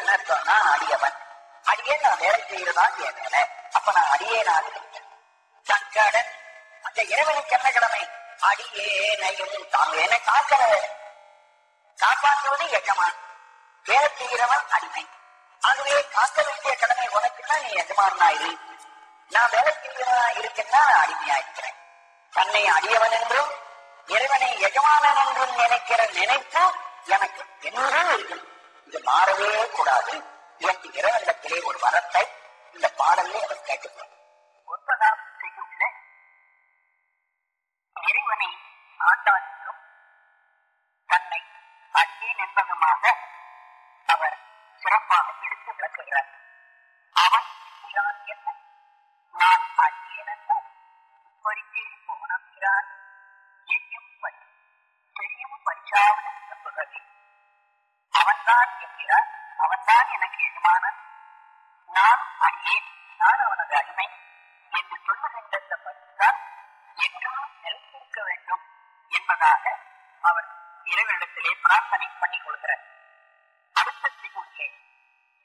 என்ன அர்த்தம்னா அடியவன் அடியே நான் வேலை செய்யறதான் என் வேலை அப்ப நான் அடியே நான் சங்கடன் அந்த இறைவனுக்கு என்ன கடமை அடியேனையும் தாங்க என்னை காக்கிற காப்பாற்றுவது எஜமான் வேலை செய்கிறவன் அடிமை ஆகவே காக்க வேண்டிய கடமை உனக்குன்னா நீ எஜமானா இரு நான் வேலை செய்கிறவனா இருக்கேன்னா நான் அடிமையா இருக்கிறேன் தன்னை அடியவன் என்றும் இறைவனை எஜமானன் என்றும் நினைக்கிற நினைப்பு எனக்கு என்றும் இருக்கணும் இது மாறவே கூடாது என்று இறைவனிடத்திலே ஒரு வரத்தை இந்த பாடலே அவர் கேட்டுக்கொள்ளும் ஒன்பதாம் செய்யுள்ள இறைவனை ஆண்டான் என்றும் தன்னை அடியேன் என்பதுமாக அவர் சிறப்பாக எடுத்து விளக்குகிறார் அவன் இருக்கிறான் என்ன நான் அடியேன் என்ன இப்படிக்கே போனான் எய்யும் படி செய்யும் பரிசாவது நம்புகிறது அவன்தான் என்கிறார் அவன்தான் எனக்கு எஜமானன் நான் அடியேன் நான் அவனது அடிமை என்று சொல்லுகின்ற இந்த பரிசுதான் என்றும் நிலைத்திருக்க வேண்டும் என்பதாக அவர் இறைவனிடத்திலே பிரார்த்தனை பண்ணிக் கொள்கிறார் அடுத்த செய்யுள்ளே